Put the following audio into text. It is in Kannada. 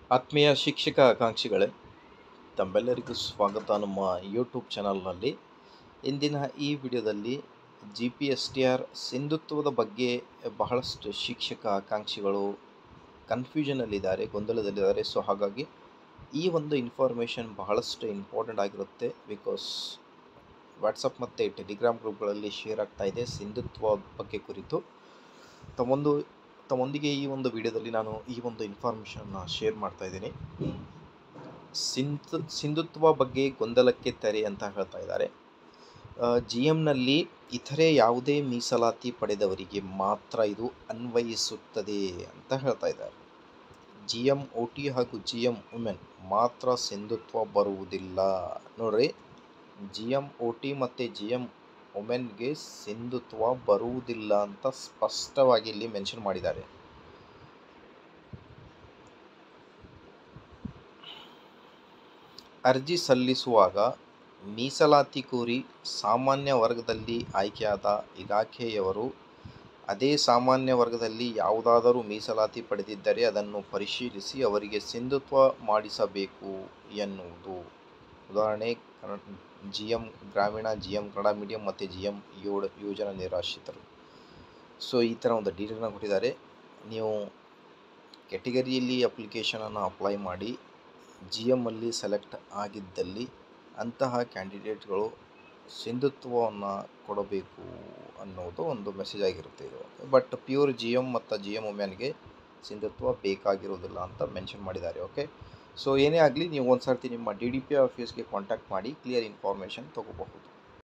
ಆತ್ಮೀಯ ಶಿಕ್ಷಕ ಆಕಾಂಕ್ಷಿಗಳೇ ತಮ್ಮೆಲ್ಲರಿಗೂ ಸ್ವಾಗತ ನಮ್ಮ ಯೂಟ್ಯೂಬ್ ಚಾನಲ್ನಲ್ಲಿ ಇಂದಿನ ಈ ವಿಡಿಯೋದಲ್ಲಿ G P S T R ಸಿಂಧುತ್ವದ ಬಗ್ಗೆ ಬಹಳಷ್ಟು ಶಿಕ್ಷಕ ಆಕಾಂಕ್ಷಿಗಳು ಕನ್ಫ್ಯೂಷನಲ್ಲಿದ್ದಾರೆ ಗೊಂದಲದಲ್ಲಿದ್ದಾರೆ ಸೊ ಹಾಗಾಗಿ ಈ ಒಂದು ಇನ್ಫಾರ್ಮೇಷನ್ ಬಹಳಷ್ಟು ಇಂಪಾರ್ಟೆಂಟ್ ಆಗಿರುತ್ತೆ ಬಿಕಾಸ್ ವಾಟ್ಸಪ್ ಮತ್ತು ಟೆಲಿಗ್ರಾಮ್ ಗ್ರೂಪ್ಗಳಲ್ಲಿ ಶೇರ್ ಆಗ್ತಾ ಇದೆ ಸಿಂಧುತ್ವ ಬಗ್ಗೆ ಕುರಿತು ತಮ್ಮೊಂದು ತಮ್ಮೊಂದಿಗೆ ಈ ಒಂದು ವಿಡಿಯೋದಲ್ಲಿ ನಾನು ಈ ಒಂದು ಇನ್ಫಾರ್ಮೇಷನ್ನ ಶೇರ್ ಮಾಡ್ತಾ ಇದ್ದೀನಿ ಸಿಂಧು ಸಿಂಧುತ್ವ ಬಗ್ಗೆ ಗೊಂದಲಕ್ಕೆ ತೆರೆ ಅಂತ ಹೇಳ್ತಾ ಇದ್ದಾರೆ ಜಿ ಎಮ್ನಲ್ಲಿ ಇತರೆ ಯಾವುದೇ ಮೀಸಲಾತಿ ಪಡೆದವರಿಗೆ ಮಾತ್ರ ಇದು ಅನ್ವಯಿಸುತ್ತದೆ ಅಂತ ಹೇಳ್ತಾ ಇದ್ದಾರೆ ಜಿ ಎಮ್ ಒ ಟಿ ಹಾಗೂ ಜಿ ಎಮ್ ವುಮೆನ್ ಮಾತ್ರ ಸಿಂಧುತ್ವ ಬರುವುದಿಲ್ಲ ನೋಡ್ರಿ ಜಿ ಎಮ್ ಒ ಟಿ ಮತ್ತು ಜಿ ಎಮ್ ವುಮೆನ್ಗೆ ಸಿಂಧುತ್ವ ಬರುವುದಿಲ್ಲ ಅಂತ ಸ್ಪಷ್ಟವಾಗಿ ಇಲ್ಲಿ ಮೆನ್ಷನ್ ಮಾಡಿದ್ದಾರೆ ಅರ್ಜಿ ಸಲ್ಲಿಸುವಾಗ ಮೀಸಲಾತಿ ಕೋರಿ ಸಾಮಾನ್ಯ ವರ್ಗದಲ್ಲಿ ಆಯ್ಕೆಯಾದ ಇಲಾಖೆಯವರು ಅದೇ ಸಾಮಾನ್ಯ ವರ್ಗದಲ್ಲಿ ಯಾವುದಾದರೂ ಮೀಸಲಾತಿ ಪಡೆದಿದ್ದರೆ ಅದನ್ನು ಪರಿಶೀಲಿಸಿ ಅವರಿಗೆ ಸಿಂಧುತ್ವ ಮಾಡಿಸಬೇಕು ಎನ್ನುವುದು ಉದಾಹರಣೆ ಜಿ ಎಮ್ ಗ್ರಾಮೀಣ ಜಿ ಎಮ್ ಕನ್ನಡ ಮೀಡಿಯಂ ಮತ್ತು ಜಿ ಎಮ್ ಯೋಡ ಯೋಜನಾ ನಿರಾಶ್ರಿತರು ಸೊ ಈ ಥರ ಒಂದು ಡೀಟೇಲ್ನ ಕೊಟ್ಟಿದ್ದಾರೆ ನೀವು ಕೆಟಗರಿಯಲ್ಲಿ ಅಪ್ಲಿಕೇಶನನ್ನು ಅಪ್ಲೈ ಮಾಡಿ ಜಿ ಎಮ್ಮಲ್ಲಿ ಸೆಲೆಕ್ಟ್ ಆಗಿದ್ದಲ್ಲಿ ಅಂತಹ ಕ್ಯಾಂಡಿಡೇಟ್ಗಳು ಸಿಂಧುತ್ವವನ್ನು ಕೊಡಬೇಕು ಅನ್ನೋದು ಒಂದು ಮೆಸೇಜ್ ಆಗಿರುತ್ತೆ ಇದು ಬಟ್ ಪ್ಯೂರ್ ಜಿ ಎಮ್ ಮತ್ತು ಜಿ ಎಮ್ ವುಮೆನ್ಗೆ ಸಿಂಧುತ್ವ ಬೇಕಾಗಿರೋದಿಲ್ಲ ಅಂತ ಮೆನ್ಷನ್ ಮಾಡಿದ್ದಾರೆ ಓಕೆ ಸೊ ಏನೇ ಆಗಲಿ ನೀವು ಒಂದು ಸರ್ತಿ ನಿಮ್ಮ ಡಿ ಡಿ ಪಿ ಆಫೀಸ್ಗೆ ಕಾಂಟ್ಯಾಕ್ಟ್ ಮಾಡಿ ಕ್ಲಿಯರ್ ಇನ್ಫಾರ್ಮೇಷನ್ ತೊಗೋಬಹುದು